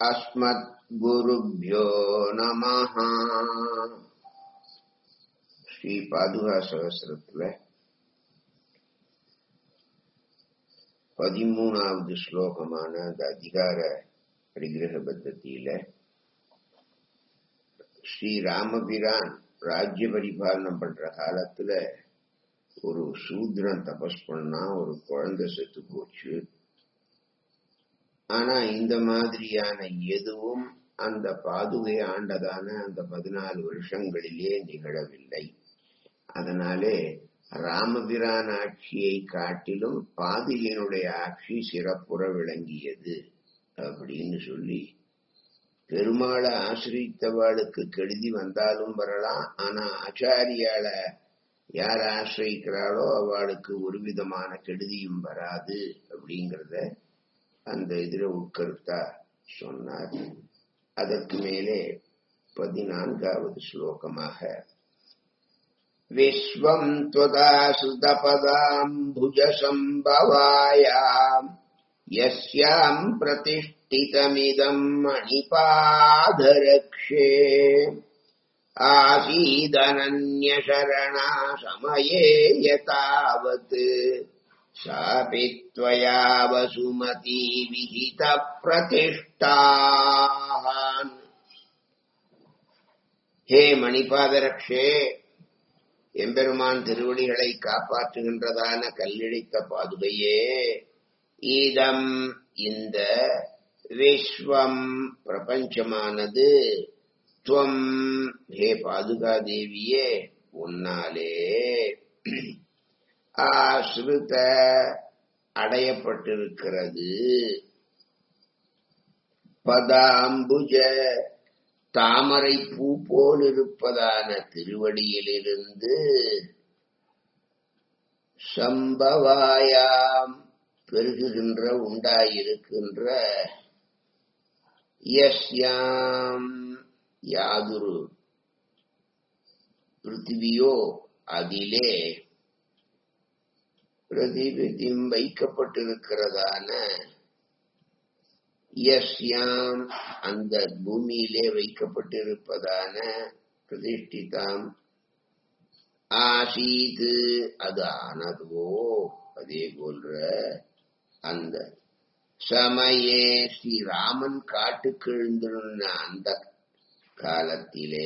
अस्मद्गुरुभ्यो नमः ஸ்ரீ பாதுகா சகசிரத்துல பதிமூணாவது ஸ்லோகமான அந்த அதிகார பரிகிரக பத்தத்தியில ஸ்ரீ ராமபிரான் ராஜ்ய பரிபாலனம் பண்ற காலத்துல ஒரு சூத்ரன் தபஸ் பண்ணா ஒரு குழந்தை செத்து போச்சு ஆனா இந்த மாதிரியான எதுவும் அந்த பாதுகை ஆண்டதான அந்த பதினாலு வருஷங்களிலே நிகழவில்லை அதனாலே ராமபிரான் ஆட்சியை காட்டிலும் பாதுகையினுடைய ஆட்சி சிறப்புற விளங்கியது அப்படின்னு சொல்லி பெருமாளை ஆசிரித்தவாளுக்கு கெடுதி வந்தாலும் வரலாம் ஆனா ஆச்சாரியால யார் ஆசிரிக்கிறாளோ அவளுக்கு ஒரு விதமான கெடுதியும் வராது அப்படிங்கிறத அந்த இதுல உட்கருத்தா சொன்னார் அதற்கு மேலே பதினான்காவது ஸ்லோகமாக விஸ்வம் त्वदासुतपदाम्बुजसम्भवायाम् यस्याम् प्रतिष्ठितमिदम् मणिपादरक्षे आसीदनन्यशरणा समये यतावत् सापि त्वया वसुमती विहितप्रतिष्ठान् ஹே மணிபாதரக்ஷே எம்பெருமான் திருவடிகளை காப்பாற்றுகின்றதான கல்லிழைத்த பாதுகையே ஈதம் இந்த விஸ்வம் பிரபஞ்சமானது துவம் ஹே பாதுகா தேவியே உன்னாலே ஆசிரித அடையப்பட்டிருக்கிறது பதாம்புஜ தாமரை பூ போல் இருப்பதான திருவடியிலிருந்து சம்பவாயாம் பெருகுகின்ற உண்டாயிருக்கின்ற யஸ்யாம் யாதுரு பிருத்திவியோ அதிலே பிரதிபிதிம் வைக்கப்பட்டிருக்கிறதான யஸ்யாம் அந்த பூமியிலே வைக்கப்பட்டிருப்பதான பிரதிஷ்டிதாம் ஆசீது அது ஆனதுவோ அதே போன்ற அந்த சமயே ஸ்ரீராமன் காட்டுக்கு எழுந்திருந்த அந்த காலத்திலே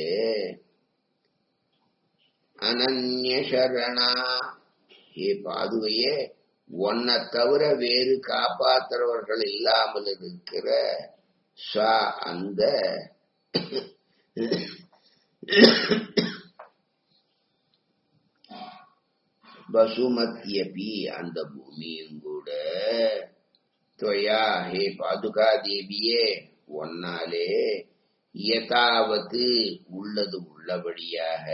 அனன்ய சரணா ஹே பாதுகையே உன்னை தவிர வேறு காப்பாற்றுறவர்கள் இல்லாமல் இருக்கிற சா அந்த பசுமத்தியபி அந்த பூமியும் கூட தொயா ஹே பாதுகா தேவியே ஒன்னாலே யதாவது உள்ளது உள்ளபடியாக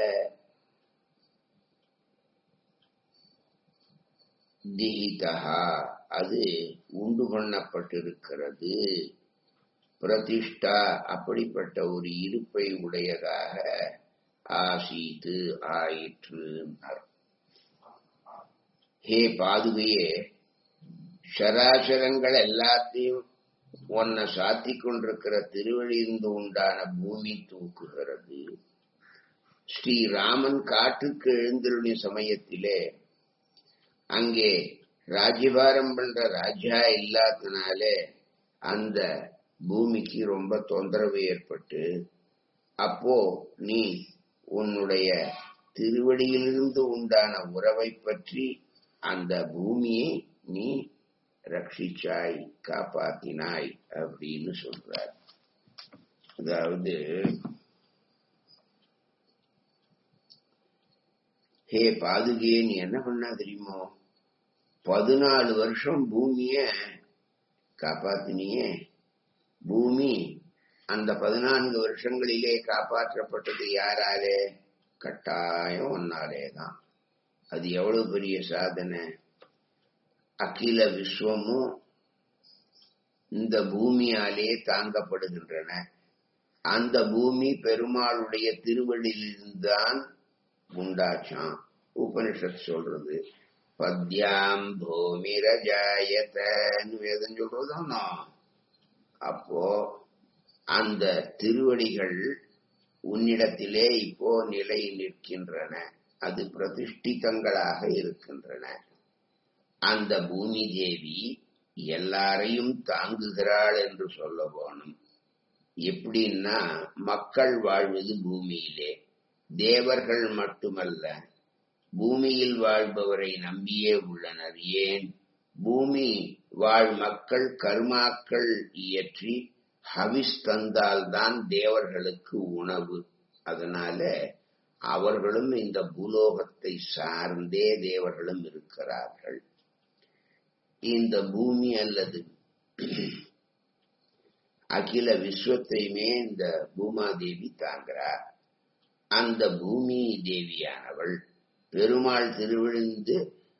திகிதா அது உண்டு பண்ணப்பட்டிருக்கிறது பிரதிஷ்டா அப்படிப்பட்ட ஒரு இருப்பை உடையதாக ஆசீத்து ஆயிற்று ஹே பாதுகையே சராசரங்கள் எல்லாத்தையும் உன்னை சாத்தி கொண்டிருக்கிற திருவழியிருந்து உண்டான பூமி தூக்குகிறது ஸ்ரீராமன் காட்டுக்கு எழுந்தருளிய சமயத்திலே அங்கே ராஜ்யபாரம் பண்ற ராஜா இல்லாதனால அந்த பூமிக்கு ரொம்ப தொந்தரவு ஏற்பட்டு அப்போ நீ உன்னுடைய திருவடியிலிருந்து உண்டான உறவை பற்றி அந்த பூமியை நீ ரட்சிச்சாய் காப்பாத்தினாய் அப்படின்னு சொல்றார் அதாவது ஹே பாதுகையே நீ என்ன பண்ணா தெரியுமோ பதினாலு வருஷம் பூமிய காப்பாத்தினியே பூமி அந்த பதினான்கு வருஷங்களிலே காப்பாற்றப்பட்டது யாராலே கட்டாயம் ஒன்னாலே தான் அது எவ்வளவு பெரிய சாதனை அகில விஸ்வமும் இந்த பூமியாலே தாங்கப்படுகின்றன அந்த பூமி பெருமாளுடைய திருவடியிலிருந்தான் உண்டாச்சான் உபனிஷத் சொல்றது பத்யாம் பூமிரஜாயத்தன்னு வேதம் சொல்றதும் அப்போ அந்த திருவடிகள் உன்னிடத்திலே இப்போ நிலை நிற்கின்றன அது பிரதிஷ்டிதங்களாக இருக்கின்றன அந்த பூமி தேவி எல்லாரையும் தாங்குகிறாள் என்று சொல்ல போனும் எப்படின்னா மக்கள் வாழ்வது பூமியிலே தேவர்கள் மட்டுமல்ல பூமியில் வாழ்பவரை நம்பியே உள்ளனர் ஏன் பூமி வாழ் மக்கள் கர்மாக்கள் இயற்றி ஹவிஸ் தந்தால்தான் தேவர்களுக்கு உணவு அதனால அவர்களும் இந்த பூலோகத்தை சார்ந்தே தேவர்களும் இருக்கிறார்கள் இந்த பூமி அல்லது அகில விஸ்வத்தையுமே இந்த பூமாதேவி தாங்கிறார் அந்த பூமி தேவியானவள் பெருமாள் திருவிழுந்து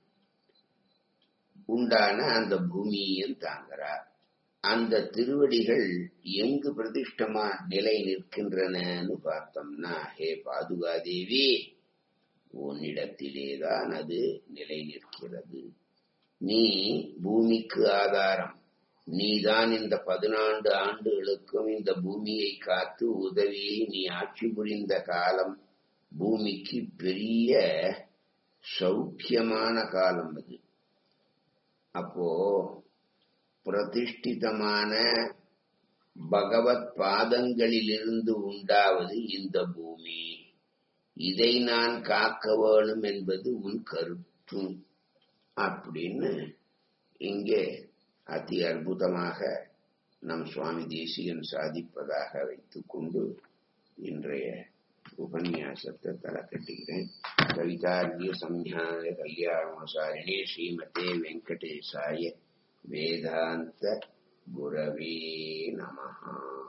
உண்டான அந்த பூமியையும் தாங்கிறார் அந்த திருவடிகள் எங்கு பிரதிஷ்டமா நிலை நிற்கின்றனன்னு பார்த்தோம்னா ஹே பாதுகாதேவி உன்னிடத்திலேதான் அது நிலை நிற்கிறது நீ பூமிக்கு ஆதாரம் நீதான் இந்த பதினான்கு ஆண்டுகளுக்கும் இந்த பூமியை காத்து உதவி நீ ஆட்சி புரிந்த காலம் பூமிக்கு பெரிய சௌக்கியமான காலம் அது அப்போ பிரதிஷ்டிதமான பகவத் பாதங்களிலிருந்து உண்டாவது இந்த பூமி இதை நான் காக்க வேணும் என்பது உன் கருத்து அப்படின்னு இங்கே அதி அற்புதமாக நம் சுவாமி தேசிகன் சாதிப்பதாக வைத்துக்கொண்டு இன்றைய உபன்யாசத்தை தலை கட்டுகிறேன் கவிதார்கிய சம்யாய கல்யாணசாரிணே ஸ்ரீமதே வெங்கடேசாய வேதாந்த குரவே நமஹா